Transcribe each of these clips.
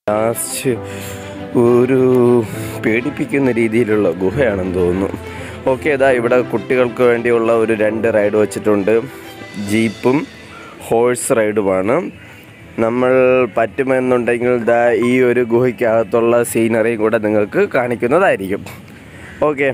Last ഒരു പേടിപ്പിക്കുന്ന രീതിയിലുള്ള ഗുഹയാണെന്ന് തോന്നുന്നു ഓക്കെ ഇതാ ഇവിടെ കുട്ടികൾക്ക് വേണ്ടിയുള്ള ഒരു രണ്ട് റൈഡ് വെച്ചിട്ടുണ്ട് ജീപ്പും ഹോഴ്സ് റൈഡുമാണ് നമ്മൾ പറ്റുമെന്നുണ്ടെങ്കിൽ ദാ ഈ ഒരു ഗുഹയ്ക്കകത്തുള്ള സീനറിയും കൂടെ നിങ്ങൾക്ക് കാണിക്കുന്നതായിരിക്കും ഓക്കെ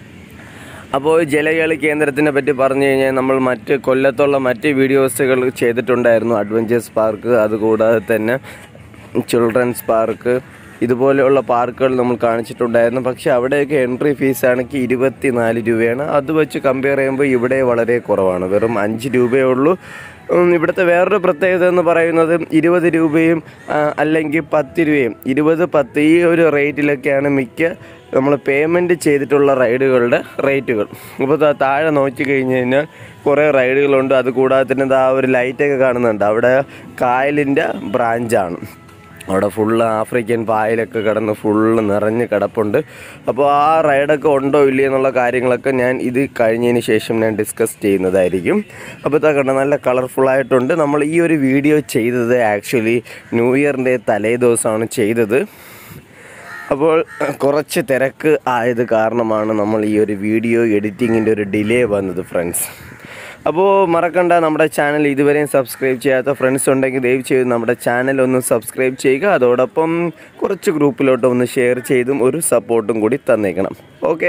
അപ്പോൾ ജലകളി കേന്ദ്രത്തിനെ പറ്റി പറഞ്ഞു കഴിഞ്ഞാൽ നമ്മൾ മറ്റ് കൊല്ലത്തുള്ള മറ്റ് വീഡിയോസുകൾ ചെയ്തിട്ടുണ്ടായിരുന്നു അഡ്വഞ്ചേഴ്സ് പാർക്ക് അതുകൂടാതെ തന്നെ ചിൽഡ്രൻസ് പാർക്ക് ഇതുപോലെയുള്ള പാർക്കുകൾ നമ്മൾ കാണിച്ചിട്ടുണ്ടായിരുന്നു പക്ഷേ അവിടെയൊക്കെ എൻട്രി ഫീസ് ആണെങ്കിൽ ഇരുപത്തി നാല് രൂപയാണ് അത് വെച്ച് കമ്പയർ ചെയ്യുമ്പോൾ ഇവിടെ വളരെ കുറവാണ് വെറും അഞ്ച് രൂപയേ ഉള്ളൂ ഉം, ഇവിടുത്തെ വേറൊരു പ്രത്യേകത എന്ന് പറയുന്നത് ഇരുപത് രൂപയും ആ, അല്ലെങ്കിൽ പത്ത് രൂപയും ഇരുപത് പത്ത് ഈ ഒരു റേറ്റിലൊക്കെയാണ് മിക്ക നമ്മൾ പേയ്മെൻറ്റ് ചെയ്തിട്ടുള്ള റൈഡുകളുടെ റേറ്റുകൾ അപ്പോൾ ദാ താഴെ നോക്കി കഴിഞ്ഞ് കഴിഞ്ഞാൽ കുറേ റൈഡുകളുണ്ട് അത് കൂടാതെ തന്നെ ദാ ഒരു ലൈറ്റൊക്കെ കാണുന്നുണ്ട് അവിടെ കായലിൻ്റെ ബ്രാഞ്ചാണ് അവിടെ ഫുള്ള് ആഫ്രിക്കൻ പായലൊക്കെ കിടന്ന് ഫുള്ള് നിറഞ്ഞ് കിടപ്പുണ്ട് അപ്പോൾ ആ റൈഡൊക്കെ ഉണ്ടോ ഇല്ലയോ എന്നുള്ള കാര്യങ്ങളൊക്കെ ഞാൻ ഇത് കഴിഞ്ഞതിന് ശേഷം ഞാൻ ഡിസ്കസ് ചെയ്യുന്നതായിരിക്കും അപ്പോൾ ഇതാ കണ്ട നല്ല കളർഫുൾ ആയിട്ടുണ്ട് നമ്മൾ ഈ ഒരു വീഡിയോ ചെയ്തത് ആക്ച്വലി ന്യൂ ഇയറിൻ്റെ തലേ ദിവസമാണ് ചെയ്തത് അപ്പോൾ കുറച്ച് തിരക്ക് ആയത് കാരണമാണ് നമ്മൾ ഈ ഒരു വീഡിയോ എഡിറ്റിങ്ങിൻ്റെ ഒരു ഡിലേ വന്നത് ഫ്രണ്ട്സ് അപ്പോൾ മറക്കണ്ട നമ്മുടെ ചാനൽ ഇതുവരെയും സബ്സ്ക്രൈബ് ചെയ്യാത്ത ഫ്രണ്ട്സ് ഉണ്ടെങ്കിൽ ദയവ് ചെയ്ത് നമ്മുടെ ചാനൽ ഒന്ന് സബ്സ്ക്രൈബ് ചെയ്യുക അതോടൊപ്പം കുറച്ച് ഗ്രൂപ്പിലോട്ട് ഒന്ന് ഷെയർ ചെയ്തും ഒരു സപ്പോർട്ടും കൂടി തന്നേക്കണം ഓക്കെ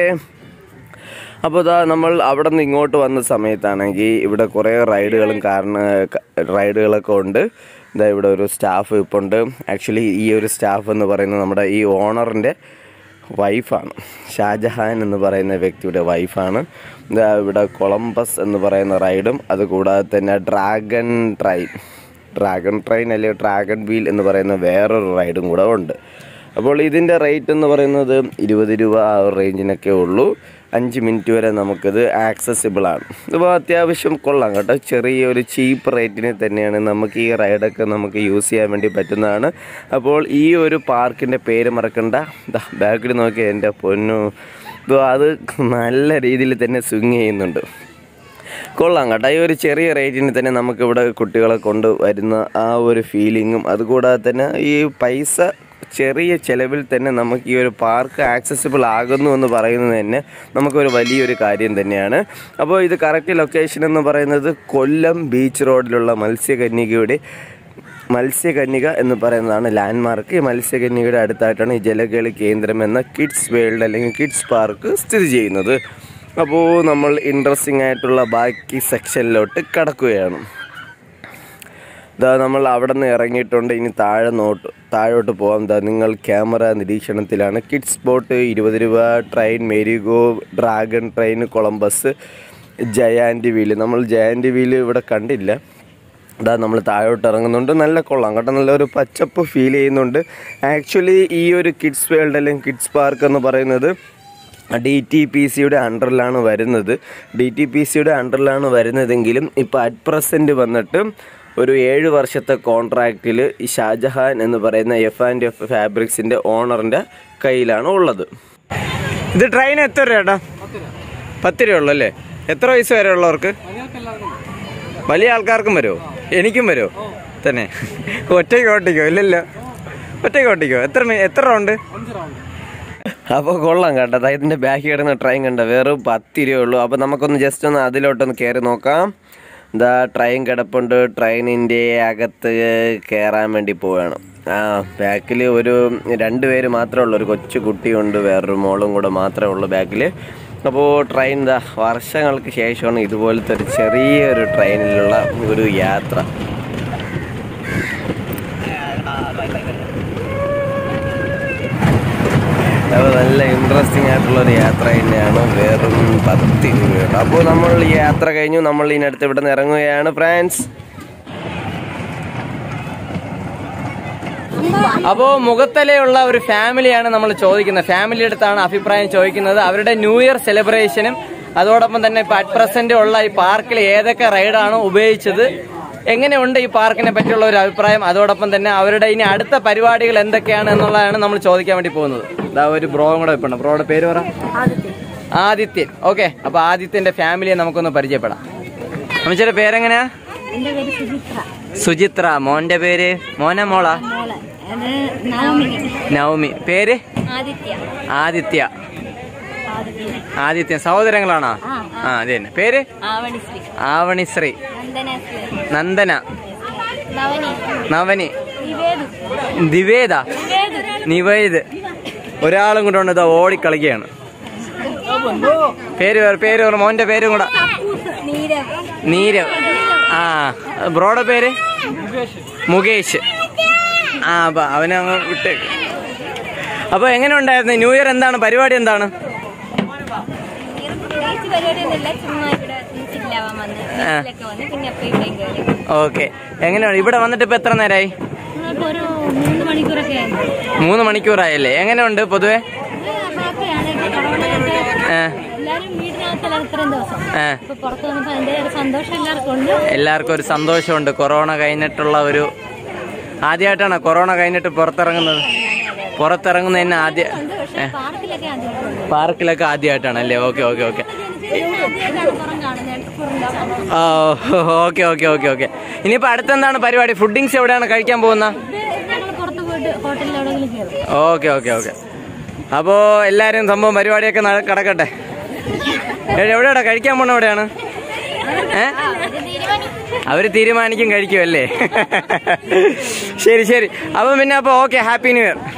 അപ്പോൾ ഇതാ നമ്മൾ അവിടെ നിന്ന് ഇങ്ങോട്ട് വന്ന സമയത്താണെങ്കിൽ ഇവിടെ കുറേ റൈഡുകളും കാരണം റൈഡുകളൊക്കെ ഉണ്ട് ഇതാ ഇവിടെ ഒരു സ്റ്റാഫ് ഇപ്പോൾ ഉണ്ട് ആക്ച്വലി ഈ ഒരു സ്റ്റാഫ് എന്ന് പറയുന്നത് നമ്മുടെ ഈ ഓണറിൻ്റെ വൈഫാണ് ഷാജഹാൻ എന്ന് പറയുന്ന വ്യക്തിയുടെ വൈഫാണ് ഇതാ ഇവിടെ കൊളംബസ് എന്ന് പറയുന്ന റൈഡും അതുകൂടാതെ തന്നെ ഡ്രാഗൺ ട്രെയിൻ ഡ്രാഗൺ ട്രെയിൻ അല്ലെങ്കിൽ ഡ്രാഗൺ വീൽ എന്ന് പറയുന്ന വേറൊരു റൈഡും കൂടെ ഉണ്ട് അപ്പോൾ ഇതിൻ്റെ റേറ്റ് എന്ന് പറയുന്നത് ഇരുപത് രൂപ ആ ഒരു റേഞ്ചിനൊക്കെ ഉള്ളൂ അഞ്ച് മിനിറ്റ് വരെ നമുക്കിത് ആക്സസിബിൾ ആണ് അപ്പോൾ അത്യാവശ്യം കൊള്ളാം കേട്ടോ ചെറിയൊരു ചീപ്പ് റേറ്റിന് തന്നെയാണ് നമുക്ക് ഈ റൈഡൊക്കെ നമുക്ക് യൂസ് ചെയ്യാൻ വേണ്ടി പറ്റുന്നതാണ് അപ്പോൾ ഈ ഒരു പാർക്കിൻ്റെ പേര് മറക്കണ്ട ബാക്കിൽ നോക്കി എൻ്റെ പൊന്നു ഇതോ അത് നല്ല രീതിയിൽ തന്നെ സ്വിങ് ചെയ്യുന്നുണ്ട് കൊള്ളാം കേട്ടോ ഈ ഒരു ചെറിയ റേറ്റിന് തന്നെ നമുക്കിവിടെ കുട്ടികളെ കൊണ്ട് വരുന്ന ആ ഒരു ഫീലിങ്ങും അതുകൂടാതെ തന്നെ ഈ പൈസ ചെറിയ ചിലവിൽ തന്നെ നമുക്ക് ഈ ഒരു പാർക്ക് ആക്സസിബിൾ ആകുന്നു എന്ന് പറയുന്നത് തന്നെ നമുക്കൊരു വലിയൊരു കാര്യം തന്നെയാണ് അപ്പോൾ ഇത് കറക്റ്റ് ലൊക്കേഷൻ എന്ന് പറയുന്നത് കൊല്ലം ബീച്ച് റോഡിലുള്ള മത്സ്യകന്യകയുടെ മത്സ്യകന്യക എന്ന് പറയുന്നതാണ് ലാൻഡ്മാർക്ക് ഈ മത്സ്യകന്യകയുടെ അടുത്തായിട്ടാണ് ഈ ജലകളി കേന്ദ്രം എന്ന കിഡ്സ് വേൾഡ് അല്ലെങ്കിൽ കിഡ്സ് പാർക്ക് സ്ഥിതി ചെയ്യുന്നത് അപ്പോൾ നമ്മൾ ഇൻട്രസ്റ്റിംഗ് ആയിട്ടുള്ള ബാക്കി സെക്ഷനിലോട്ട് കടക്കുകയാണ് ഇതാ നമ്മൾ അവിടെ നിന്ന് ഇറങ്ങിയിട്ടുണ്ട് ഇനി താഴെ നോട്ട് താഴോട്ട് പോകാം ഇതാ നിങ്ങൾ ക്യാമറ നിരീക്ഷണത്തിലാണ് കിഡ്സ് ബോട്ട് ഇരുപത് രൂപ train merry go dragon train Columbus giant wheel നമ്മൾ ജയാൻറ്റ് വീല് ഇവിടെ കണ്ടില്ല ഇതാ നമ്മൾ താഴോട്ട് ഇറങ്ങുന്നുണ്ട് നല്ല കൊള്ളാം കേട്ടോ നല്ലൊരു പച്ചപ്പ് ഫീൽ ചെയ്യുന്നുണ്ട് ആക്ച്വലി ഈ ഒരു കിഡ്സ് വേൾഡ് അല്ലെങ്കിൽ കിഡ്സ് പാർക്ക് എന്ന് പറയുന്നത് ഡി ടി പി സിയുടെ അണ്ടറിലാണ് വരുന്നത് ഡി ടി പി സിയുടെ അണ്ടറിലാണ് വരുന്നതെങ്കിലും ഇപ്പോൾ അറ്റ് പ്രസൻറ്റ് വന്നിട്ട് ഒരു ഏഴ് വർഷത്തെ കോൺട്രാക്റ്റിൽ ഈ ഷാജഹാൻ എന്ന് പറയുന്ന എഫ് ആൻഡ് എഫ് ഫാബ്രിക്സിൻ്റെ ഓണറിൻ്റെ കയ്യിലാണ് ഉള്ളത് ഇത് ട്രെയിൻ എത്ര രൂപ ചേട്ടാ പത്ത് രൂപ ഉള്ളു അല്ലേ എത്ര വയസ്സ് വരെ ഉള്ളവർക്ക് വലിയ ആൾക്കാർക്കും വരുമോ എനിക്കും വരുമോ തന്നെ ഒറ്റയ്ക്ക് ഓട്ടിക്കോ ഇല്ലല്ലോ ഒറ്റയ്ക്ക് ഓട്ടിക്കോ എത്ര മി- എത്ര റൗണ്ട് അപ്പോൾ കൊള്ളാം കേട്ടോ ദാ ഇതിൻ്റെ ബാക്കി കിടന്ന ട്രെയിൻ കണ്ട വെറും പത്ത് രൂപ ഉള്ളൂ അപ്പോൾ നമുക്കൊന്ന് ജസ്റ്റ് ഒന്ന് അതിലോട്ടൊന്ന് കയറി നോക്കാം ഇതാ ട്രെയിൻ കിടപ്പുണ്ട് ട്രെയിനിൻ്റെ അകത്ത് കയറാൻ വേണ്ടി പോവുകയാണ് ആ ബാക്കിൽ ഒരു രണ്ട് പേര് മാത്രമേ ഉള്ളൂ ഒരു കൊച്ചു കുട്ടിയുണ്ട് വേറൊരു മോളും കൂടെ മാത്രമേ ഉള്ളൂ ബാക്കിൽ അപ്പോൾ ട്രെയിൻ ഇതാ വർഷങ്ങൾക്ക് ശേഷമാണ് ഇതുപോലത്തെ ഒരു ചെറിയൊരു ട്രെയിനിലുള്ള ഒരു യാത്ര അപ്പോൾ നല്ല ഇൻട്രസ്റ്റിംഗ് ആയിട്ടുള്ള ഒരു യാത്ര തന്നെയാണ് വെറും പത്ത് രൂപയാണ് അപ്പോൾ നമ്മൾ ഈ യാത്ര കഴിഞ്ഞു നമ്മൾ ഇതിനടുത്ത് ഇവിടെ നിന്ന് ഇറങ്ങുകയാണ് ഫ്രാൻസ് അപ്പോൾ മുഖത്തലയുള്ള ഒരു ഫാമിലിയാണ് നമ്മൾ ചോദിക്കുന്നത് ഫാമിലി അടുത്താണ് അഭിപ്രായം ചോദിക്കുന്നത് അവരുടെ ന്യൂ ഇയർ സെലിബ്രേഷനും അതോടൊപ്പം തന്നെ ഇപ്പൊ അറ്റ് പ്രസന്റ് ഉള്ള ഈ പാർക്കിൽ ഏതൊക്കെ റൈഡാണ് ഉപയോഗിച്ചത് എങ്ങനെയുണ്ട് ഈ പാർക്കിനെ പറ്റിയുള്ള ഒരു അഭിപ്രായം അതോടൊപ്പം തന്നെ അവരുടെ ഇനി അടുത്ത പരിപാടികൾ എന്തൊക്കെയാണ് എന്നുള്ളതാണ് നമ്മൾ ചോദിക്കാൻ വേണ്ടി പോകുന്നത് ഇതാ ഒരു ബ്രോ കൂടെ ഇപ്പുണ്ട് ബ്രോയുടെ പേര് പറ ആദിത്യൻ ഓക്കെ അപ്പൊ ആദിത്യന്റെ ഫാമിലിയെ നമുക്കൊന്ന് പരിചയപ്പെടാം അമ്മച്ചിയുടെ പേരെങ്ങനെയാ എന്റെ പേര് സുചിത്ര സുചിത്ര മോന്റെ പേര് മോന മോളാ മോളെ അത് നവമിനി നവമി പേര് ആദിത്യ ആദിത്യ ആദിത്യ ആദിത്യ സഹോദരങ്ങളാണോ ആ, ആ അത് തന്നെ പേര് ആവണിശ്രീ ആവണിശ്രീ നന്ദനശ്രീ നന്ദന നവനി നവനി നിവേദു ദിവേദ നിവേദു നിവേദ് ഒരാളും കൂടെ ഉണ്ട് ഇതാ ഓടിക്കളിക്കുകയാണ് പേര് പറ- പേര് പറ, മോന്റെ പേരും കൂടെ നീരവ് നീരവ് ആ ബ്രോയുടെ പേര് മുകേഷ് ആ അപ്പൊ അവനെ അങ്ങ് വിട്ടേക്ക് അപ്പൊ എങ്ങനെ ഉണ്ടായിരുന്നു ന്യൂ ഇയർ എന്താണ് പരിപാടി എന്താണ് പ്രത്യേകിച്ച് പരിപാടിയൊന്നുമില്ല ചുമ്മാ ഇവിടെ ചില്ലാവാൻ വന്ന് ബീച്ചിലൊക്കെ വന്ന് പിന്നെ അപ്പൊ ഇവിടെയും കയറി ഓക്കെ എങ്ങനെയാണ് ഇവിടെ വന്നിട്ട് ഇപ്പൊ എത്ര നേരമായി ഇപ്പൊ ഒരു മൂന്ന് മണിക്കൂറൊക്കെ ആയി മൂന്ന് മണിക്കൂറായല്ലേ എങ്ങനെയുണ്ട് പൊതുവെ ഹാപ്പിയാണ് ഇപ്പൊ കൊറോണയൊക്കെ ഏ, എല്ലാരും വീടിനകത്തല്ല ഇത്രയും ദിവസം ഏ. ഇപ്പൊ പുറത്ത് വന്നപ്പോ അതിന്റെ ഒരു സന്തോഷം എല്ലാവർക്കും ഉണ്ട് എല്ലാവർക്കും ഒരു സന്തോഷമുണ്ട് കൊറോണ കഴിഞ്ഞിട്ടുള്ള ഒരു ആദ്യമായിട്ടാണ് കൊറോണ കഴിഞ്ഞിട്ട് പുറത്തിറങ്ങുന്നത് പുറത്തിറങ്ങുന്ന തന്നെ ആദ്യ ഉണ്ട് പക്ഷെ പാർക്കിലൊക്കെ ആദ്യമായിട്ടുണ്ട് പാർക്കിലൊക്കെ ആദ്യമായിട്ടാണ് അല്ലേ ഓക്കെ ഓക്കെ ഓക്കെ ആദ്യമായിട്ടാണ് പുറം കാണുന്നത് എടുപ്പുണ്ടാവും ആ ഓക്കെ ഓക്കെ ഓക്കെ ഓക്കെ ഇനിയിപ്പോൾ അടുത്തെന്താണ് പരിപാടി ഫുഡിങ്സ് എവിടെയാണ് കഴിക്കാൻ പോകുന്നത് ഞങ്ങൾ പുറത്ത് പോയിട്ട് ഹോട്ടലിൽ എവിടെയെങ്കിലും കയറും ഓക്കെ ഓക്കെ ഓക്കെ അപ്പോൾ എല്ലാവരും സംഭവം പരിപാടിയൊക്കെ നട- കിടക്കട്ടെ എ- എവിടെയാടാ കഴിക്കാൻ പോണ എവിടെയാണ് ഏ അവര് തീരുമാനിക്കും കഴിക്കുമല്ലേ ശരി ശരി അപ്പം പിന്നെ അപ്പോൾ ഓക്കെ ഹാപ്പി ന്യൂ ഇയർ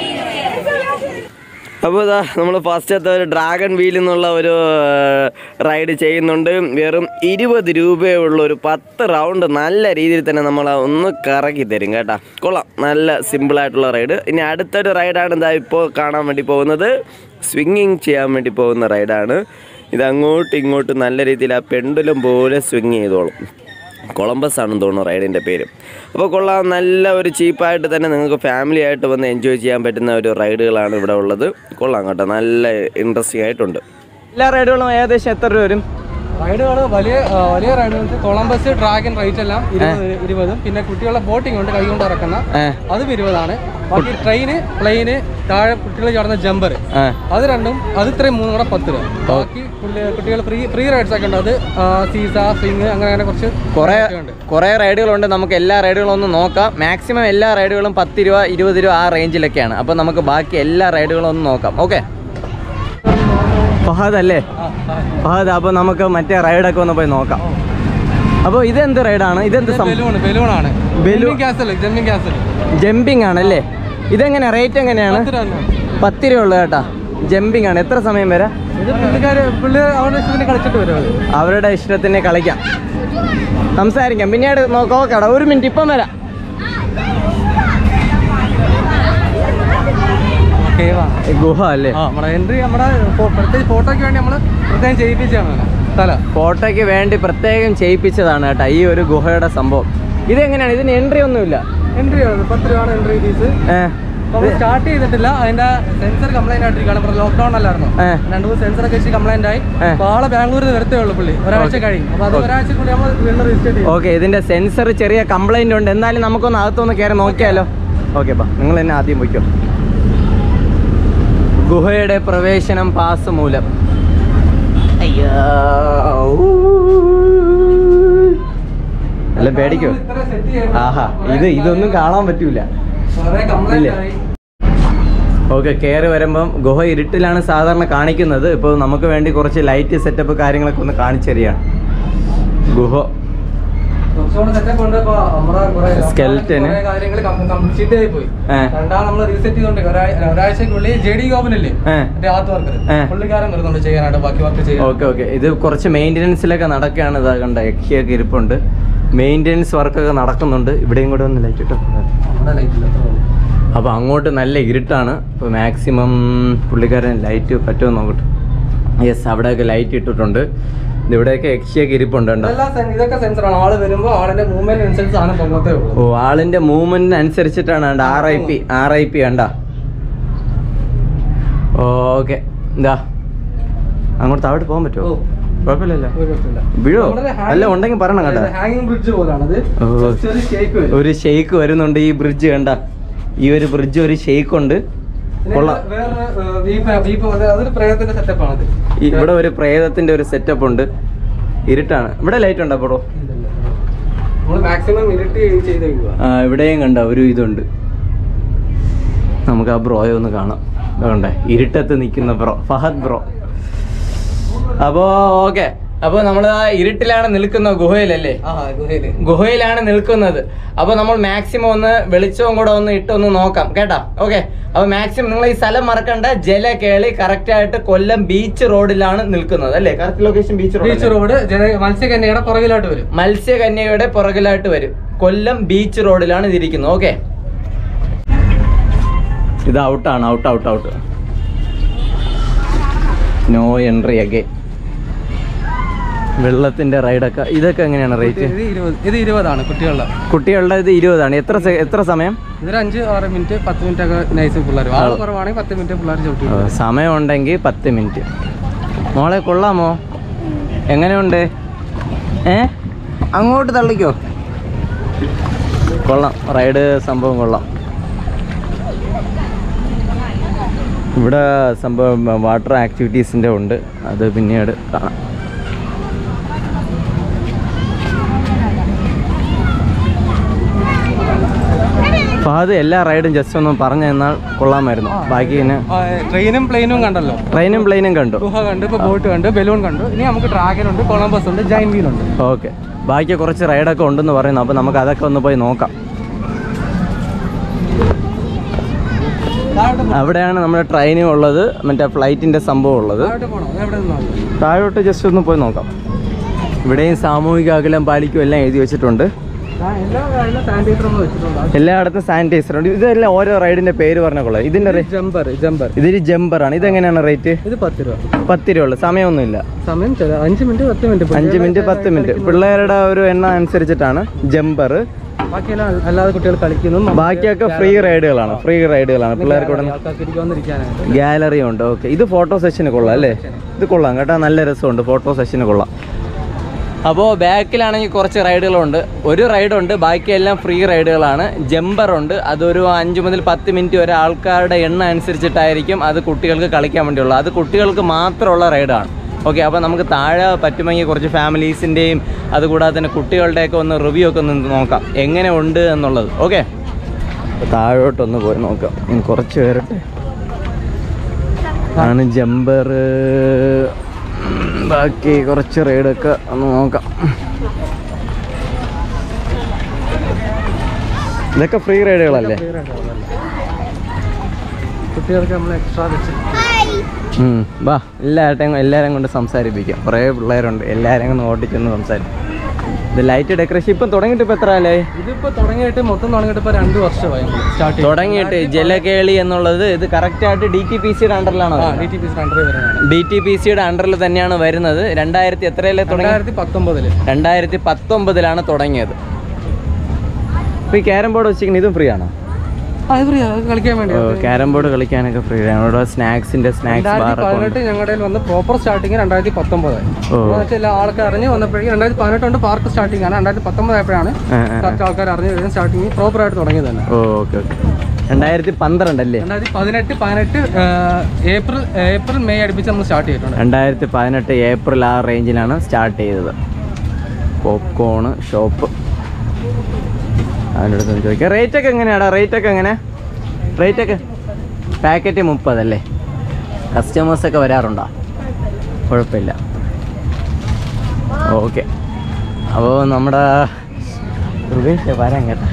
അപ്പോൾ ഇതാ നമ്മൾ ഫസ്റ്റത്തെ ഒരു ഡ്രാഗൺ വീൽ എന്നുള്ള ഒരു റൈഡ് ചെയ്യുന്നുണ്ട് വെറും ഇരുപത് രൂപയേ ഉള്ളൂ ഒരു പത്ത് റൗണ്ട് നല്ല രീതിയിൽ തന്നെ നമ്മൾ ഒന്ന് കറക്കി തരും കേട്ടാ കൊള്ളാം നല്ല സിമ്പിളായിട്ടുള്ള റൈഡ് ഇനി അടുത്തൊരു റൈഡാണ് ഇതാ ഇപ്പോൾ കാണാൻ വേണ്ടി പോകുന്നത് സ്വിങ്ങിങ് ചെയ്യാൻ വേണ്ടി പോകുന്ന റൈഡാണ് ഇത് അങ്ങോട്ടും ഇങ്ങോട്ടും നല്ല രീതിയിൽ ആ പെണ്ടുലം പോലെ സ്വിങ് ചെയ്തോളും കൊളംബസ് ആണെന്ന് തോന്നുന്നു റൈഡിൻ്റെ പേര് അപ്പോൾ കൊള്ളാം നല്ല ഒരു ചീപ്പായിട്ട് തന്നെ നിങ്ങൾക്ക് ഫാമിലി ആയിട്ട് വന്ന് എൻജോയ് ചെയ്യാൻ പറ്റുന്ന ഒരു റൈഡുകളാണ് ഇവിടെ ഉള്ളത് കൊള്ളാം കേട്ടോ നല്ല ഇൻട്രസ്റ്റിംഗ് ആയിട്ടുണ്ട് എല്ലാ റൈഡുകളും ഏകദേശം എത്ര രൂപ വരും റൈഡുകൾ വലിയ ആ, വലിയ റൈഡുകൾ കൊളംബസ് ഡ്രാഗൺ റൈറ്റ് എല്ലാം ഇരുപത് ഇരുപതും പിന്നെ കുട്ടികളുടെ ബോട്ടിംഗ് ഉണ്ട് കൈകൊണ്ട് ഇറക്കുന്ന ഏ അതും ഇരുപതാണ് ബാക്കി ട്രെയിന് പ്ലെയിന് താഴെ കുട്ടികൾ ചാടുന്ന ജമ്പർ ആ അത് രണ്ടും അത് ഇത്രയും മൂന്നും കൂടെ പത്ത് രൂപ ബാക്കി കുട്ടികൾ ഫ്രീ ഫ്രീ റൈഡ്സ് ഒക്കെ ഉണ്ട് അത് ആ, സീസ സ്വിങ് അങ്ങനെ അങ്ങനെ കുറച്ച് കുറേ ഒക്കെ ഉണ്ട് കുറേ റൈഡുകളുണ്ട് നമുക്ക് എല്ലാ റൈഡുകളും ഒന്ന് നോക്കാം മാക്സിമം എല്ലാ റൈഡുകളും പത്ത് രൂപ ഇരുപത് രൂപ ആ റേഞ്ചിലൊക്കെയാണ് അപ്പോൾ നമുക്ക് ബാക്കി എല്ലാ റൈഡുകളും ഒന്ന് നോക്കാം ഓക്കെ ഫഹദ് അല്ലേ ഫഹദ് അപ്പോൾ നമുക്ക് മറ്റേ റൈഡൊക്കെ ഒന്ന് പോയി നോക്കാം അപ്പോൾ ഇതെന്ത് റൈഡാണ് ഇതെന്ത് സം ബലൂൺ ബലൂണാണ് Balloon. ക്യാസൽ ജമ്മിങ് ക്യാസൽ ജമ്പിങ് ആണല്ലേ ഇതെങ്ങനെ റേറ്റ് എങ്ങനെയാണ് പത്ത് രൂപ തന്നെ. പത്ത് രൂപ ഉള്ളു കേട്ടാ ജമ്പിങ് ആണ് എത്ര സമയം വരെ ഇത് പുള്ളിക്കാര് പുള്ളി അവരുടെ ഇഷ്ടത്തിന് കളിച്ചിട്ട് വരും അത് അവരുടെ ഇഷ്ടത്തിന് കളിക്കാം സംസാരിക്കാം പിന്നീട് നോക്കാം ഓക്കേടാ ഒരു മിനിറ്റ് ഇപ്പം വരാം കേവാ ഗുഹ അല്ലേ ആ നമ്മുടെ എൻട്രി നമ്മുടെ ഫോ- പ്രത്യേകിച്ച് ഫോട്ടോയ്ക്ക് വേണ്ടി നമ്മൾ പ്രത്യേകം ചെയ്യിപ്പിച്ചാണ് സ്ഥല ഫോട്ടോയ്ക്ക് വേണ്ടി പ്രത്യേകം ചെയ്യിപ്പിച്ചതാണ് കേട്ടോ ഈ ഒരു ഗുഹയുടെ സംഭവം ഇതെങ്ങനെയാണ് ഇതിന് എൻട്രി ഒന്നുമില്ല എൻട്രി ആണ് പത്ത് രൂപയാണ് എൻട്രി ഫീസ് ഏ, നമ്മൾ സ്റ്റാർട്ട് ചെയ്തിട്ടില്ല അതിന്റെ സെൻസർ കംപ്ലൈന്റ് ആയിട്ടിരിക്കുകയാണ് ഇപ്പോൾ ലോക്ക്ഡൌൺ അല്ലായിരുന്നു ഏ. രണ്ടു മൂന്ന് സെൻസർ ഒക്കെ വെച്ച് കംപ്ലൈന്റ് ആയി ഏ. അപ്പോൾ ആളെ ബാംഗ്ലൂരിൽ വരത്തേ ഉള്ളൂ പുള്ളി ഒരാഴ്ച കഴിയും അപ്പോൾ അത് ഒരാഴ്ചക്കുള്ളിൽ നമ്മൾ വീണ്ടും രജിസ്റ്റർ ചെയ്യും ഓക്കെ ഇതിന്റെ സെൻസർ ചെറിയ കംപ്ലൈന്റ് ഉണ്ട് എന്നാലും നമുക്കൊന്ന് അകത്തൊന്ന് കയറി നോക്കിയാലോ ഓക്കെ പാ നിങ്ങൾ തന്നെ ആദ്യം പോയിക്കോ ഗുഹയുടെ പ്രവേശനം പാസ് മൂലം അയ്യോ അല്ല പേടിക്കോ ഇത്ര സെറ്റ് ചെയ്യണം ആഹാ ഇത് ഇതൊന്നും കാണാൻ പറ്റൂല കുറേ കംപ്ലൈന്റ് ഇല്ല. ആയി ഓക്കെ കയറി വരുമ്പം ഗുഹ ഇരുട്ടിലാണ് സാധാരണ കാണിക്കുന്നത് ഇപ്പോൾ നമുക്ക് വേണ്ടി കുറച്ച് ലൈറ്റ് സെറ്റപ്പ് കാര്യങ്ങളൊക്കെ ഒന്ന് കാണിച്ചു തരികയാണ് ഗുഹ കുറച്ചുകൂടെ സെറ്റപ്പ് ഉണ്ട് ഇപ്പോൾ നമ്മുടെ കുറേ Skeleton. കുറേ കാര്യങ്ങൾ കംപ്ലീറ്റ് ആയി പോയി ഏ. രണ്ടാം നമ്മൾ റീസെറ്റ് ചെയ്തോണ്ട് ഒരാ- ഒരാഴ്ചക്കുള്ളിൽ ജെ ഡി ഗോപനല്ലേ ഏ. മറ്റേ ആർട്ട് വർക്കർ ഏ. പുള്ളിക്കാരൻ വരുന്നുണ്ട് ചെയ്യാനായിട്ട് ബാക്കി വർക്ക് ചെയ്യാൻ ഓക്കെ ഓക്കെ ഇത് കുറച്ച് മെയിൻ്റനൻസിലൊക്കെ നടക്കുകയാണ് ഇതാ കണ്ട യക്ഷിയൊക്കെ ഇരിപ്പുണ്ട് മെയിൻ്റനൻസ് വർക്കൊക്കെ നടക്കുന്നുണ്ട് ഇവിടെയും കൂടെ ഒന്ന് ലൈറ്റ് ഇട്ടോ നമ്മുടെ ലൈറ്റിൽ അപ്പോൾ അങ്ങോട്ട് നല്ല ഇരുട്ടാണ് ഇപ്പോൾ മാക്സിമം പുള്ളിക്കാരൻ ലൈറ്റ് പറ്റുമോ നോക്കട്ടെ യെസ് അവിടെയൊക്കെ ലൈറ്റ് ഇട്ടിട്ടുണ്ട് ഇത് ഇവിടെയൊക്കെ യക്ഷിയൊക്കെ ഇരിപ്പുണ്ട് കണ്ടോ ഇതെല്ലാം sen- ഇതൊക്കെ സെൻസറാണ് ആള് വരുമ്പോൾ ആളിന്റെ മൂവ്മെന്റ് അനുസരിച്ച് സാധനം പൊങ്ങത്തേ ഉള്ളൂ ഓ ആളിന്റെ മൂവ്മെന്റിന് അനുസരിച്ചിട്ടാണ് കണ്ട R I P R I P കണ്ട ഓക്കെ എന്താ അങ്ങോട്ട് താഴോട്ട് പോകാൻ പറ്റുമോ ഓ. കുഴപ്പമില്ലല്ലോ ഒരു പ്രശ്നമില്ല. വീഴോ നമ്മുടെ hanging- അല്ല ഉണ്ടെങ്കിൽ പറയണം കേട്ടോ ഹാങ്ങിങ് ബ്രിഡ്ജ് പോലാണത് ഓ. ചെറിയ ഷേക്ക് വരും ഒരു ഷെയ്ക്ക് വരുന്നുണ്ട് ഈ ബ്രിഡ്ജ് കണ്ട ഈ ഒരു ബ്രിഡ്ജ് ഒരു ഷെയ്ക്ക് ഉണ്ട് പിന്നെ കൊള്ളാം വേറൊരു ഏഹ്, വീപ്പ് വീപ്പ് അത് അതൊരു പ്രേതത്തിന്റെ സെറ്റപ്പ് ആണത് ഈ- ഇവിടെ ഒരു പ്രേതത്തിന്റെ ഒരു സെറ്റപ്പ് ഉണ്ട് ഇരുട്ടാണ് ഇവിടെ ലൈറ്റ് ഉണ്ടോ അപ്പോഴോ നമ്മൾ മാക്സിമം ഇരുട്ടി ചെയ്ത് വെക്കുക ആ ഇവിടെയും കണ്ട ഒരു ഇതുണ്ട് നമുക്ക് ആ ബ്രോയെ ഒന്ന് കാണാം അതുകൊണ്ടേ ഇരുട്ടത്ത് നിൽക്കുന്ന ബ്രോ ഫഹദ് ബ്രോ അപ്പോൾ ഓക്കെ അപ്പോൾ നമ്മൾ ആ ഇരുട്ടിലാണ് നിൽക്കുന്നത് ഗുഹയിലല്ലേ ആ ഗുഹയില് ഗുഹയിലാണ് നിൽക്കുന്നത് അപ്പോൾ നമ്മൾ മാക്സിമം ഒന്ന് വെളിച്ചവും കൂടെ ഒന്ന് ഇട്ടൊന്ന് നോക്കാം കേട്ടാ ഓക്കെ അപ്പോൾ മാക്സിമം നിങ്ങൾ ഈ സ്ഥലം മറക്കണ്ട ജല കേളി കറക്റ്റ് ആയിട്ട് കൊല്ലം ബീച്ച് റോഡിലാണ് നിൽക്കുന്നത് അല്ലേ correct location beach beach road road ജന മത്സ്യകന്യയുടെ പുറകിലോട്ട് വരും മത്സ്യകന്യയുടെ പുറകിലായിട്ട് വരും കൊല്ലം ബീച്ച് റോഡിലാണ് ഇതിരിക്കുന്നത് ഓക്കെ ഇത് ഔട്ടാണ് out out out no entry അഗെ വെള്ളത്തിന്റെ റൈഡൊക്കെ ഇതൊക്കെ എങ്ങനെയാണ് റേറ്റ് ഇത് ഇരുപത് ഇത് ഇരുപതാണ് കുട്ടികളുടെ കുട്ടികളുടെ ഇത് ഇരുപതാണ് എത്ര സെ- എത്ര സമയം ഇതൊരു അഞ്ച് ആറ് മിനിറ്റ് പത്ത് മിനിറ്റ് ഒക്കെ നൈസ് പിള്ളേർ ആള് കുറവാണെങ്കിൽ പത്ത് മിനിറ്റ് പിള്ളേർ ചവിട്ടി ഓ, സമയമുണ്ടെങ്കിൽ പത്ത് മിനിറ്റ് മോളെ കൊള്ളാമോ എങ്ങനെയുണ്ട് ഏ അങ്ങോട്ട് തള്ളിക്കോ കൊള്ളാം റൈഡ് സംഭവം കൊള്ളാം ഇവിടെ സംഭവം വാട്ടർ ആക്ടിവിറ്റീസിൻ്റെ ഉണ്ട് അത് പിന്നീട് കാണാം ഫഹദ് എല്ലാ റൈഡും ജസ്റ്റ് ഒന്ന് പറഞ്ഞു തന്നാൽ കൊള്ളാമായിരുന്നു ബാക്കി പിന്നെ ട്രെയിനും പ്ലെയിനും കണ്ടല്ലോ ട്രെയിനും പ്ലെയിനും കണ്ടു ഗുഹ കണ്ട് ഇപ്പൊ ബോട്ട് കണ്ട് ബലൂൺ കണ്ടു ഇനി നമുക്ക് ഡ്രാഗൻ ഉണ്ട് കൊളംബസ് ഉണ്ട് ജൈൻ വീൽ ഉണ്ട് ഓക്കെ ബാക്കി കുറച്ച് റൈഡൊക്കെ ഉണ്ടെന്ന് പറയുന്നു അപ്പോൾ നമുക്ക് അതൊക്കെ ഒന്ന് പോയി നോക്കാം അവിടെയാണ് നമ്മുടെ ട്രെയിനും ഉള്ളത് മറ്റേ ഫ്ലൈറ്റിൻ്റെ സംഭവം ഉള്ളത് താഴോട്ട് പോകണം എവിടെ നിന്നാണ് താഴോട്ട് ജസ്റ്റ് ഒന്ന് പോയി നോക്കാം ഇവിടെയും സാമൂഹിക അകലം പാലിക്കും എല്ലാം എഴുതി വെച്ചിട്ടുണ്ട് എല്ലാ എല്ലാ സാനിറ്റൈസറും വെച്ചിട്ടുണ്ട് എല്ലായിടത്തും സാനിറ്റൈസർ ഉണ്ട് ഇതെല്ലാം ഓരോ റൈഡിൻ്റെ പേര് പറഞ്ഞ കൊള്ളാം ഇതിൻ്റെ റേ- ജമ്പർ ജമ്പർ ഇതൊരു ജമ്പറാണ് ഇതെങ്ങനെയാണ് റേറ്റ് ഇത് പത്ത് രൂപ പത്ത് രൂപ ഉള്ളു സമയമൊന്നുമില്ല സമയം ചില അഞ്ച് മിനിറ്റ് പത്ത് മിനിറ്റ് അഞ്ച് മിനിറ്റ് പത്ത് മിനിറ്റ് പിള്ളേരുടെ ഒരു എണ്ണം അനുസരിച്ചിട്ടാണ് ജമ്പർ ബാക്കിയെല്ലാം അല്ലാതെ കുട്ടികൾ കളിക്കുന്നു നമുക്ക് ബാക്കിയൊക്കെ ഫ്രീ റൈഡുകളാണ് ഫ്രീ റൈഡുകളാണ് പിള്ളേർക്ക് ഇവിടെ ആൾക്കാർക്ക് ഇരിക്കാന്നിരിക്കാനായിട്ട് ഗാലറി ഉണ്ട് ഓക്കെ ഇത് ഫോട്ടോ സെഷന് കൊള്ളാം അല്ലേ ഇത് കൊള്ളാം കേട്ടോ നല്ല രസമുണ്ട് ഫോട്ടോ സെഷന് കൊള്ളാം അപ്പോൾ ബാക്കിലാണെങ്കിൽ കുറച്ച് റൈഡുകളുണ്ട് ഒരു റൈഡുണ്ട് ബാക്കിയെല്ലാം ഫ്രീ റൈഡുകളാണ് ജമ്പറുണ്ട് അതൊരു അഞ്ച് മുതൽ പത്ത് മിനിറ്റ് വരെ ആൾക്കാരുടെ എണ്ണം അനുസരിച്ചിട്ടായിരിക്കും അത് കുട്ടികൾക്ക് കളിക്കാൻ വേണ്ടിയുള്ളത് അത് കുട്ടികൾക്ക് മാത്രമുള്ള റൈഡാണ് ഓക്കെ അപ്പോൾ നമുക്ക് താഴെ പറ്റുമെങ്കിൽ കുറച്ച് ഫാമിലീസിൻ്റെയും അതുകൂടാതെ തന്നെ കുട്ടികളുടെയൊക്കെ ഒന്ന് റിവ്യൂ ഒക്കെ ഒന്ന് നോക്കാം എങ്ങനെ ഉണ്ട് എന്നുള്ളത് ഓക്കെ താഴോട്ടൊന്ന് പോയി നോക്കാം ഇനി കുറച്ച് പേരട്ടെ ആണ് ജമ്പർ ബാക്കി കുറച്ച് റൈഡൊക്കെ ഒന്ന് നോക്കാം ഇതൊക്കെ ഫ്രീ റൈഡുകളല്ലേ കുട്ടികൾക്ക് നമ്മൾ എക്സ്ട്രാ വെച്ച് ഉം, വാ എല്ലാവരുടെയും എല്ലാവരെയും കൊണ്ട് സംസാരിപ്പിക്കാം കുറേ പിള്ളേരുണ്ട് എല്ലാവരെയും കൊണ്ട് ഓട്ടിച്ചൊന്ന് സംസാരിക്കും ഇത് ലൈറ്റ് ഡെക്കറേഷൻ ഇപ്പം തുടങ്ങിയിട്ട് ഇപ്പം എത്ര കാലമായി ഇതിപ്പോ തുടങ്ങിയിട്ട് മൊത്തം തുടങ്ങിയിട്ട് ഇപ്പൊ രണ്ട് വർഷമായി സ്റ്റാർട്ട് തുടങ്ങിയിട്ട് ജലകേളി എന്നുള്ളത് ഇത് കറക്റ്റായിട്ട് ഡി ടി പി സിയുടെ അണ്ടറിലാണോ ഡി ടി പി രണ്ടര വരുന്നതാണ് ഡി ടി പി സിയുടെ അണ്ടറിൽ തന്നെയാണ് വരുന്നത് രണ്ടായിരത്തി എത്രയിലെ തുടങ്ങി രണ്ടായിരത്തി പത്തൊമ്പതില് രണ്ടായിരത്തി പത്തൊമ്പതിലാണ് തുടങ്ങിയത് ഇപ്പോൾ ഈ ക്യാരം ബോർഡ് വെച്ചിരിക്കുന്നത് ഇതും ഫ്രീ ആണോ അത് ഫ്രീ കളിക്കാൻ വേണ്ടി ക്യാരം ബോർഡ് കളിക്കാനൊക്കെ ഫ്രീ ആണ് ഇവിടെ സ്നാക്സിന്റെ സ്നാക്സ് രണ്ടായിരത്തി ബാർ ഒക്കെ ഉണ്ട് പതിനെട്ട് ഞങ്ങളുടെ കയ്യിൽ വന്ന് പ്രോപ്പർ സ്റ്റാർട്ടിങ് രണ്ടായിരത്തി പത്തൊമ്പതായി ഓ. എല്ലാ ആൾക്കാർ അറിഞ്ഞ് വന്നപ്പോഴേക്കും രണ്ടായിരത്തി പതിനെട്ടുണ്ട് പാർക്ക് സ്റ്റാർട്ടിംഗ് ആണ് രണ്ടായിരത്തി പത്തൊമ്പതായപ്പോഴാണ് ആ, ആ, ആ. കറക്റ്റ് ആൾക്കാർ അറിഞ്ഞ് വരുന്ന സ്റ്റാർട്ടിങ് പ്രോപ്പർ ആയിട്ട് തുടങ്ങിയത് തന്നെ ഓ ഓക്കെ ഓക്കെ രണ്ടായിരത്തി പന്ത്രണ്ട് അല്ലേ രണ്ടായിരത്തി പതിനെട്ട് പതിനെട്ട് ഏപ്രിൽ ഏപ്രിൽ മെയ് അടുപ്പിച്ച് നമ്മൾ സ്റ്റാർട്ട് ചെയ്തിട്ടുണ്ട് രണ്ടായിരത്തി പതിനെട്ട് ഏപ്രിൽ ആ റേഞ്ചിലാണ് സ്റ്റാർട്ട് ചെയ്തത് പോപ്കോണ് ഷോപ്പ് അതിൻ്റെ അടുത്ത് ചോദിക്കാം റേറ്റ് ഒക്കെ എങ്ങനെയാടാ റേറ്റ് ഒക്കെ എങ്ങനെ റേറ്റ് ഒക്കെ പാക്കറ്റ് മുപ്പതല്ലേ കസ്റ്റമേഴ്സൊക്കെ വരാറുണ്ടോ കുഴപ്പമില്ല ഓക്കെ അപ്പോൾ നമ്മുടെ പ്രദേശം വരാൻ കേട്ടോ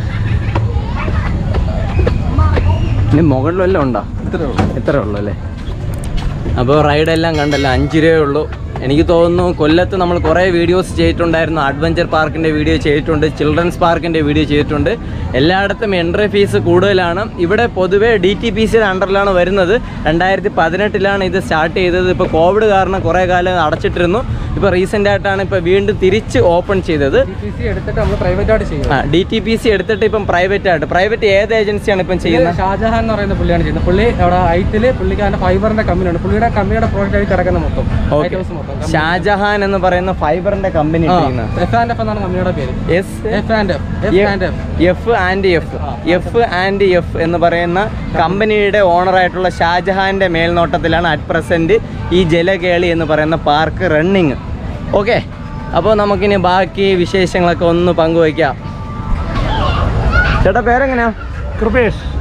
ഇനി മുകളിൽ വല്ലതും ഉണ്ടോ ഇത്രേ ഉള്ളൂ ഇത്രേ ഉള്ളൂ അല്ലേ അപ്പോൾ റൈഡെല്ലാം കണ്ടല്ലോ അഞ്ച് രൂപയേ ഉള്ളൂ എനിക്ക് തോന്നുന്നു കൊല്ലത്ത് നമ്മൾ കുറേ വീഡിയോസ് ചെയ്തിട്ടുണ്ടായിരുന്നു അഡ്വഞ്ചർ പാർക്കിൻ്റെ വീഡിയോ ചെയ്തിട്ടുണ്ട് ചിൽഡ്രൻസ് പാർക്കിൻ്റെ വീഡിയോ ചെയ്തിട്ടുണ്ട് എല്ലായിടത്തും എൻട്രി ഫീസ് കൂടുതലാണ് ഇവിടെ പൊതുവേ ഡി ടി പി സിയുടെ അണ്ടറിലാണ് വരുന്നത് രണ്ടായിരത്തി പതിനെട്ടിലാണ് ഇത് സ്റ്റാർട്ട് ചെയ്തത് ഇപ്പോൾ കോവിഡ് കാരണം കുറേ കാലം അടച്ചിട്ടിരുന്നു ഇപ്പോൾ റീസെൻ്റ് ആയിട്ടാണ് ഇപ്പോൾ വീണ്ടും തിരിച്ച് ഓപ്പൺ ചെയ്തത് ടി പി സി എടുത്തിട്ട് നമ്മൾ പ്രൈവറ്റ് ആയിട്ട് ചെയ്യും ആ ഡി ടി പി സി എടുത്തിട്ട് ഇപ്പം പ്രൈവറ്റ് ആയിട്ട് പ്രൈവറ്റ് ഏത് ഏജൻസിയാണ് ഇപ്പം ചെയ്യുന്നത് ഷാജഹാൻ എന്ന് പറയുന്ന പുള്ളിയാണ് ചെയ്യുന്നത് പുള്ളി അവിടെ ഐറ്റില് പുള്ളിക്കാരൻ്റെ ഫൈബറിന്റെ കമ്പനിയാണ് പുള്ളിയുടെ കമ്പനിയുടെ പ്രോഡക്റ്റ് ആയി കിടക്കുന്ന മൊത്തം ഓക്കെ ഐറ്റംസ് മൊത്തം ഷാജഹാൻ എന്ന് പറയുന്ന ഫൈബറിന്റെ കമ്പനി എഫ് ആൻഡ് എഫ് എന്നാണ് കമ്പനിയുടെ പേര് S F and F F and F F and F F and F എന്ന് പറയുന്ന കമ്പനിയുടെ ഓണറായിട്ടുള്ള ഷാജഹാന്റെ മേൽനോട്ടത്തിലാണ് അറ്റ് പ്രസന്റ് ഈ ജലകേളി എന്ന് പറയുന്ന പാർക്ക് റണ്ണിങ് ഓക്കെ അപ്പോൾ നമുക്കിനി ബാക്കി വിശേഷങ്ങളൊക്കെ ഒന്ന് പങ്കുവയ്ക്കാം ചേട്ടാ പേരെങ്ങനെയാ കൃപേഷ്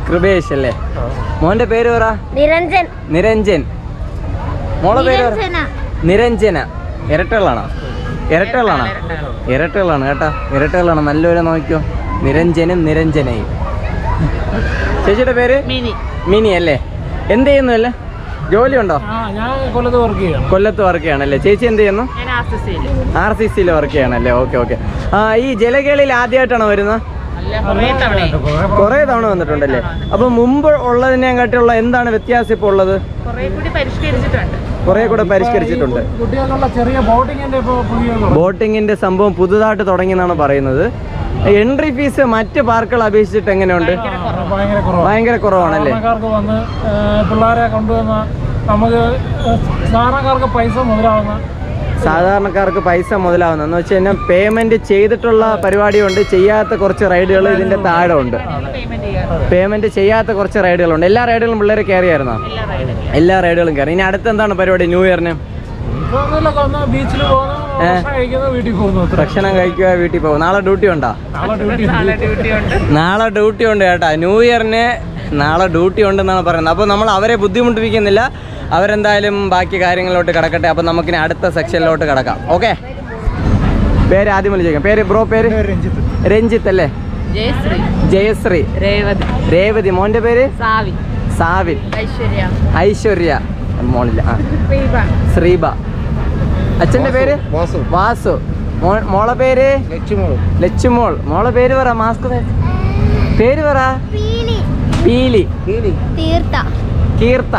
കൃപേഷ് അല്ലേ മോന്റെ പേര് പറ നിരഞ്ജൻ നിരഞ്ജൻ മോളെ പേര് പറ നിരഞ്ജന നിരഞ്ജന ഇരട്ടകളാണോ ഇരട്ടകളാണോ ഇരട്ടകളാണ് കേട്ടോ ഇരട്ടകളാണ് നല്ലപോലെ നോക്കിയോ നിരഞ്ജനും നിരഞ്ജനയും ചേച്ചിയുടെ പേര് മിനി മിനി അല്ലേ എന്ത് ചെയ്യുന്നു അല്ലേ ജോലി ഉണ്ടോ ആ ഞാൻ കൊല്ലത്ത് വർക്ക് ചെയ്യണം കൊല്ലത്ത് വർക്ക് ചെയ്യണല്ലേ ചേച്ചി എന്ത് ചെയ്യുന്നു ഞാൻ ആർ സി സിയിൽ ആർ സി സിയിൽ വർക്ക് ചെയ്യണല്ലേ ഓക്കെ ഓക്കെ ആ ഈ ജലകേളിയിൽ ആദ്യമായിട്ടാണോ വരുന്നത് അല്ല കുറേ തവണ കുറേ തവണ വന്നിട്ടുണ്ടല്ലേ അപ്പൊ മുമ്പ് ഉള്ളതിനെ കാട്ടിയുള്ള എന്താണ് വ്യത്യാസം ഇപ്പോൾ ഉള്ളത് കുറേ കൂടി പരിഷ്കരിച്ചിട്ടുണ്ട് കുറേ കൂടെ പരിഷ്കരിച്ചിട്ടുണ്ട് കുട്ടികൾക്കുള്ള ചെറിയ ബോട്ടിങ്ങിന്റെ ഇപ്പോൾ പുതിയ ബോട്ടിങ്ങിന്റെ സംഭവം പുതുതായിട്ട് തുടങ്ങി എന്നാണ് പറയുന്നത് എൻട്രി ഫീസ് മറ്റ് പാർക്കുകൾ അപേക്ഷിച്ചിട്ട് എങ്ങനെയുണ്ട് ഭയങ്കര കുറവാണ് ഭയങ്കര കുറവാണല്ലേ സാധാരണക്കാർക്ക് വന്ന് ഏഹ്, പിള്ളേരെ കൊണ്ടുവന്ന നമുക്ക് ഏഹ്, സാധാരണക്കാർക്ക് പൈസ മുതലാവുന്ന സാധാരണക്കാർക്ക് പൈസ മുതലാവുന്ന എന്ന് വെച്ച് കഴിഞ്ഞാൽ പേയ്മെന്റ് ചെയ്തിട്ടുള്ള പരിപാടിയുണ്ട് ചെയ്യാത്ത കുറച്ച് റൈഡുകൾ ഇതിന്റെ താഴെ ഉണ്ട് പേയ്മെന്റ് ചെയ്യാറ് പേയ്മെന്റ് ചെയ്യാത്ത കുറച്ച് റൈഡുകളുണ്ട് എല്ലാ റൈഡുകളും പിള്ളേർ കയറിയായിരുന്നോ എല്ലാ റൈഡിലും എല്ലാ റൈഡുകളും കയറി ഇനി അടുത്ത എന്താണ് പരിപാടി ന്യൂ ഇയറിന് ഇപ്പൊ ഒന്നുമില്ല ഒന്ന് ബീച്ചിൽ പോകുന്നു ഭക്ഷണം കഴിക്കുന്നു വീട്ടിൽ പോകുന്നു അത്ര ഭക്ഷണം കഴിക്കുക വീട്ടിൽ പോകും നാളെ ഡ്യൂട്ടി ഉണ്ടോ നാളെ ഡ്യൂട്ടി നാളെ ഡ്യൂട്ടി ഉണ്ട് നാളെ ഡ്യൂട്ടി ഉണ്ട് കേട്ടാ ന്യൂ ഇയറിന് നാളെ ഡ്യൂട്ടി ഉണ്ടെന്നാണ് പറയുന്നത് അപ്പോൾ നമ്മൾ അവരെ ബുദ്ധിമുട്ടിപ്പിക്കുന്നില്ല അവരെന്തായാലും ബാക്കി കാര്യങ്ങളിലോട്ട് കിടക്കട്ടെ അപ്പോൾ നമുക്കിനി അടുത്ത സെക്ഷനിലോട്ട് കിടക്കാം ഓക്കെ പേര് ആദ്യം വിളിച്ചേക്കാം പേര് ബ്രോ പേര് രഞ്ജിത്ത് അല്ലേ ജയശ്രീ ജയശ്രീ രേവതി രേവതി മോന്റെ പേര് സാവി സാവിൻ ഐശ്വര്യ ഐശ്വര്യ മോളില്ല ആ ശ്രീബ ശ്രീബ അച്ഛന്റെ പേര് വാസു മോ- മോളെ പേര് ലച്ചുമോൾ മോളെ പേര് പറ മാസ്ക് പേര് പറ പീലി പീലി തീർത്ത കീർത്ത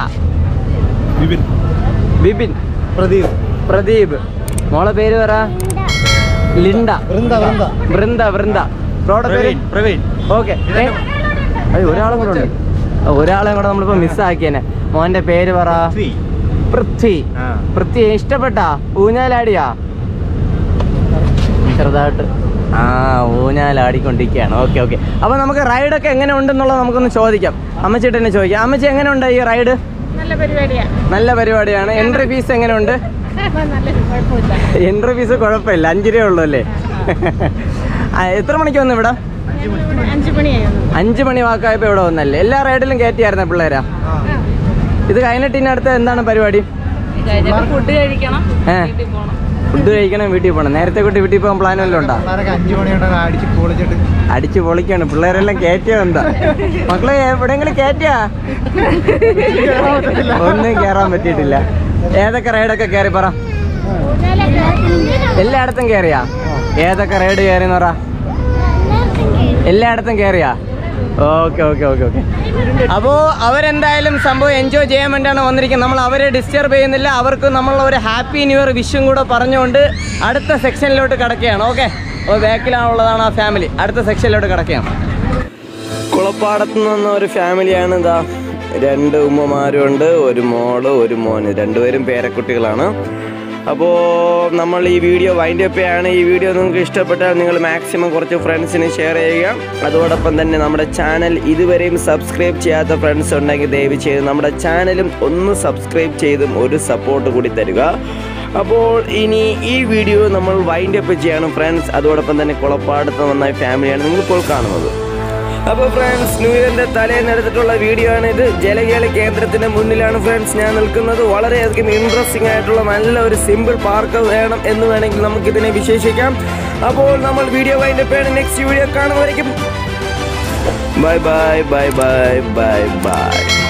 ബിബിൻ പ്രദീപ് പ്രദീപ് മോളെ പേര് പറ ലിൻഡ വൃന്ദ വൃന്ദ ബ്രോയുടെ പേര് പ്രവീൺ ഓക്കെ അയ്യോ ഒരാളും കൂടെ ഉണ്ട് ആ, ഒരാളെ കൂടെ നമ്മളിപ്പോ മിസ്സാക്കിയേനെ മോന്റെ പേര് പറ പൃഥ്വി പൃഥ്വി ഇഷ്ടപ്പെട്ടാ ഊഞ്ഞാലാടിയാ ചെറുതായിട്ട് ആ ഊഞ്ഞാലാടിക്കൊണ്ടിരിക്കുകയാണ് ഓക്കെ ഓക്കെ അപ്പോൾ നമുക്ക് റൈഡൊക്കെ എങ്ങനെ ഉണ്ടെന്നുള്ളത് നമുക്കൊന്ന് ചോദിക്കാം അമ്മച്ചിട്ട് തന്നെ ചോദിക്കാം അമ്മച്ചി എങ്ങനെ ഉണ്ട് ഈ റൈഡ് നല്ല പരിപാടിയാ നല്ല പരിപാടിയാണ് എൻട്രി ഫീസ് എങ്ങനെയുണ്ട് നല്ല കുഴപ്പമില്ല എൻട്രി ഫീസ് കുഴപ്പമില്ല അഞ്ച് രൂപ ഉള്ളൂ അല്ലേ ആ, എത്ര മണിക്ക് വന്നു ഇവിടെ അഞ്ചു മണിയായിരുന്നു അഞ്ച് മണി വാക്കായപ്പോൾ ഇവിടെ വന്നല്ലേ എല്ലാ റൈഡിലും കയറ്റിയായിരുന്ന പിള്ളേരാ ഇത് കഴിഞ്ഞിട്ട് ഇനി അടുത്ത എന്താണ് പരിപാടി ഫുഡ് കഴിക്കണം ഏ വീട്ടിൽ പോകണം ഫുഡ് കഴിക്കണം വീട്ടിൽ പോകണം നേരത്തെ കുട്ടി വീട്ടിൽ പോകാൻ പ്ലാൻ വല്ലതും ഉണ്ടോ അഞ്ചു മണിയോടെ അടിച്ച് പൊളിച്ചിട്ട് അടിച്ചു പൊളിക്കാണ് പിള്ളേരെല്ലാം കയറ്റിയോ എന്താ മക്കളെ എവിടെയെങ്കിലും കയറ്റിയാ ഒന്നും കയറാൻ പറ്റിയിട്ടില്ല ഏതൊക്കെ റൈഡൊക്കെ കയറി പറ എല്ലായിടത്തും കയറിയാ ഏതൊക്കെ റൈഡ് കയറിയെന്ന് പറ എല്ലായിടത്തും കയറിയാ ഓക്കെ ഓക്കെ ഓക്കെ ഓക്കെ അപ്പോൾ അവരെന്തായാലും സംഭവം എൻജോയ് ചെയ്യാൻ വേണ്ടിയാണ് വന്നിരിക്കുന്നത് നമ്മൾ അവരെ ഡിസ്റ്റർബ് ചെയ്യുന്നില്ല അവർക്ക് നമ്മൾ ഒരു ഹാപ്പി ന്യൂ ഇയർ വിഷും കൂടെ പറഞ്ഞുകൊണ്ട് അടുത്ത സെക്ഷനിലോട്ട് കിടക്കുകയാണ് ഓക്കെ അപ്പോൾ ബാക്കിലാണുള്ളതാണ് ആ ഫാമിലി അടുത്ത സെക്ഷനിലോട്ട് കിടക്കുകയാണ് കുളപ്പാടത്ത് നിന്ന് ഒരു ഫാമിലിയാണ് ഇതാ രണ്ട് ഉമ്മമാരും ഉണ്ട് ഒരു മോള് ഒരു മോന് രണ്ടുപേരും പേരക്കുട്ടികളാണ് അപ്പോൾ നമ്മൾ ഈ വീഡിയോ വൈൻഡ് അപ്പ് ചെയ്യാണ് ഈ വീഡിയോ നിങ്ങൾക്ക് ഇഷ്ടപ്പെട്ടാൽ നിങ്ങൾ മാക്സിമം കുറച്ച് ഫ്രണ്ട്സിന് ഷെയർ ചെയ്യുക അതോടൊപ്പം തന്നെ നമ്മുടെ ചാനൽ ഇതുവരെയും സബ്സ്ക്രൈബ് ചെയ്യാത്ത ഫ്രണ്ട്സ് ഉണ്ടെങ്കിൽ ദയവ് ചെയ്ത് നമ്മുടെ ചാനലും ഒന്ന് സബ്സ്ക്രൈബ് ചെയ്തും ഒരു സപ്പോർട്ട് കൂടി തരിക അപ്പോൾ ഇനി ഈ വീഡിയോ നമ്മൾ വൈൻഡ് അപ്പ് ചെയ്യണം ഫ്രണ്ട്സ് അതോടൊപ്പം തന്നെ കുളപ്പാടത്ത് നന്നായി ഫാമിലിയാണ് നിങ്ങളിപ്പോൾ കാണുന്നത് അപ്പോൾ ഫ്രണ്ട്സ് ന്യൂ ഇയറിന്റെ തലേന്ന് എടുത്തിട്ടുള്ള വീഡിയോ ആണ് ഇത് ജലകേളി കേന്ദ്രത്തിന്റെ മുന്നിലാണ് ഫ്രണ്ട്സ് ഞാൻ നിൽക്കുന്നത് വളരെയധികം ഇൻട്രസ്റ്റിംഗ് ആയിട്ടുള്ള നല്ല ഒരു സിമ്പിൾ പാർക്ക് വേണം എന്ന് വേണമെങ്കിൽ നമുക്ക് ഇതിനെ വിശേഷിക്കാം അപ്പോൾ നമ്മൾ വീഡിയോ വൈൻഡപ്പ് ചെയ്യണം നെക്സ്റ്റ് വീഡിയോ കാണുന്നവരേക്കും bye bye bye bye bye by